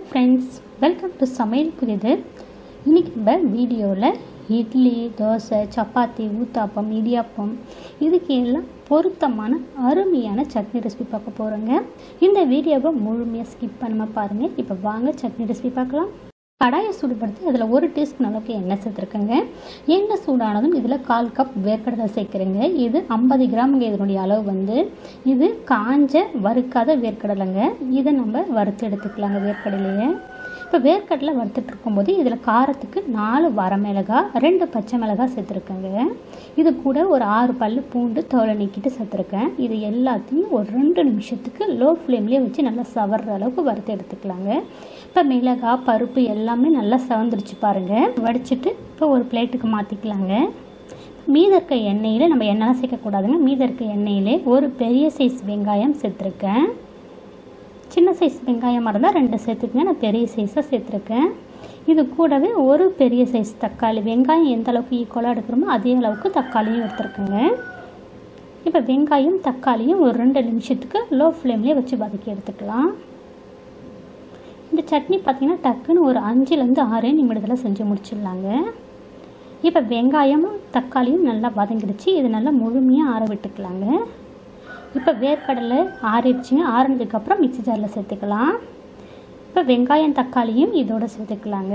friends welcome to சமையல் புரியுது இன்றைக்கி நம்ம வீடியோவில் இட்லி தோசை சப்பாத்தி ஊத்தாப்பம் இடியாப்பம் இதுக்கு எல்லாம் பொருத்தமான அருமையான சட்னி ரெசிபி பார்க்க போகிறோங்க இந்த வீடியோவை முழுமையாக ஸ்கிப் பண்ணாமல் பாருங்கள் இப்போ வாங்க சட்னி ரெசிபி பார்க்கலாம் கடாயை சூடுபடுத்தி அதில் ஒரு டீஸ்பூன் அளவுக்கு எண்ணெய் சேர்த்துருக்கேங்க எண்ணெய் சூடானதும் இதில் கால் கப் வேர்க்கடலை சேர்க்குறேங்க இது ஐம்பது கிராமுங்க இதனுடைய அளவு வந்து இது காஞ்ச வறுக்காத வேர்க்கடலைங்க இதை நம்ம வறுத்து எடுத்துக்கலாங்க வேர்க்கடலையை இப்போ வேர்க்கடலை வறுத்துட்டு இருக்கும்போது இதில் காரத்துக்கு நாலு வரமிளகா ரெண்டு பச்சை மிளகாய் சேர்த்துருக்கேங்க இது கூட ஒரு ஆறு பல் பூண்டு தோலை நீக்கிட்டு சேர்த்துருக்கேன் இது எல்லாத்தையும் ஒரு ரெண்டு நிமிஷத்துக்கு லோ ஃப்ளேம்லேயே வச்சு நல்லா சவர்ற அளவுக்கு வறுத்து எடுத்துக்கலாங்க இப்போ மிளகாய் பருப்பு எல்லாமே நல்லா சவந்துருச்சு பாருங்கள் வடிச்சிட்டு இப்போ ஒரு பிளேட்டுக்கு மாற்றிக்கலாங்க மீத இருக்க எண்ணெயில் நம்ம எண்ணெய்லாம் சேர்க்கக்கூடாதுங்க மீத இருக்க எண்ணெயிலே ஒரு பெரிய சைஸ் வெங்காயம் சேர்த்துருக்கேன் சின்ன சைஸ் வெங்காயமாக இருந்தால் ரெண்டு சேர்த்துக்குங்க நான் பெரிய சைஸாக சேர்த்துருக்கேன் இது கூடவே ஒரு பெரிய சைஸ் தக்காளி வெங்காயம் எந்த அளவுக்கு ஈக்குவலாக எடுக்கிறோமோ அதே அளவுக்கு தக்காளியும் எடுத்துருக்குங்க இப்போ வெங்காயம் தக்காளியும் ஒரு ரெண்டு நிமிஷத்துக்கு லோ ஃப்ளேம்லேயே வச்சு வதக்கி எடுத்துக்கலாம் இந்த சட்னி பார்த்திங்கன்னா டக்குன்னு ஒரு அஞ்சுலேருந்து ஆறே நிமிடத்தில் செஞ்சு முடிச்சிடலாங்க இப்போ வெங்காயமும் தக்காளியும் நல்லா வதங்கிடுச்சு இது நல்லா முழுமையாக ஆற விட்டுக்கலாங்க இப்போ வேர்க்கடலை ஆறிடுச்சுங்க ஆறினதுக்கப்புறம் மிக்சி ஜாரில் சேர்த்துக்கலாம் இப்போ வெங்காயம் தக்காளியும் இதோட சேர்த்துக்கலாங்க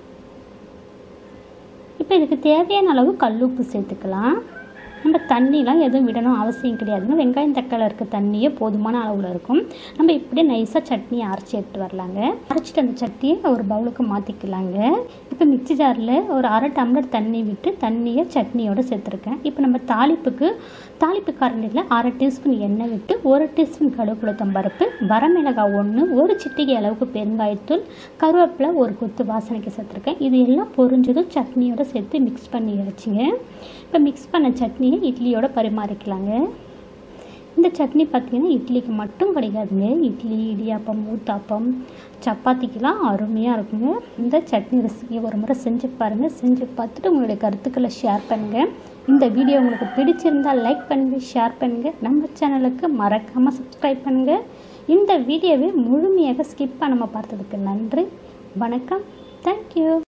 இப்போ இதுக்கு தேவையான அளவு கல்லுப்பு சேர்த்துக்கலாம் நம்ம தண்ணிலாம் எதுவும் விடணும் அவசியம் கிடையாதுங்க வெங்காயம் தக்காளி இருக்க தண்ணியே போதுமான அளவில் இருக்கும் நம்ம இப்படியே நைஸாக சட்னி அரைச்சி எடுத்து வரலாங்க அரைச்சிட்டு அந்த சட்னியை ஒரு பவுலுக்கு மாற்றிக்கலாங்க இப்போ மிக்சி ஜாரில் ஒரு அரை டம்ளர் தண்ணி விட்டு தண்ணியை சட்னியோடு சேர்த்துருக்கேன் இப்போ நம்ம தாளிப்புக்கு தாளிப்பு கரண்டியில் அரை டீஸ்பூன் எண்ணெய் விட்டு ஒரு டீஸ்பூன் கடுகுளுத்தம் பருப்பு வரமிளகாய் ஒன்று ஒரு சிட்டிகை அளவுக்கு பெருங்காயத்தூள் கருவேப்பிலை ஒரு கொத்து வாசனைக்கு சேர்த்துருக்கேன் இது எல்லாம் பொரிஞ்சதும் சட்னியோடு சேர்த்து மிக்ஸ் பண்ணி வச்சுங்க இப்போ மிக்ஸ் பண்ண சட்னியை இட்லியோட பரிமாறிக்கலாங்க இந்த சட்னி பார்த்திங்கன்னா இட்லிக்கு மட்டும் கிடைக்காதுங்க இட்லி இடியாப்பம் ஊத்தாப்பம் சப்பாத்திக்கெலாம் அருமையாக இருக்குங்க இந்த சட்னி ரெசிபியை ஒரு முறை செஞ்சு பாருங்கள் செஞ்சு பார்த்துட்டு உங்களுடைய கருத்துக்களை ஷேர் பண்ணுங்கள் இந்த வீடியோ உங்களுக்கு பிடிச்சிருந்தால் லைக் பண்ணுங்கள் ஷேர் பண்ணுங்கள் நம்ம சேனலுக்கு மறக்காமல் சப்ஸ்கிரைப் பண்ணுங்கள் இந்த வீடியோவை முழுமையாக ஸ்கிப் பண்ணாமல் பார்த்ததுக்கு நன்றி வணக்கம் தேங்க்யூ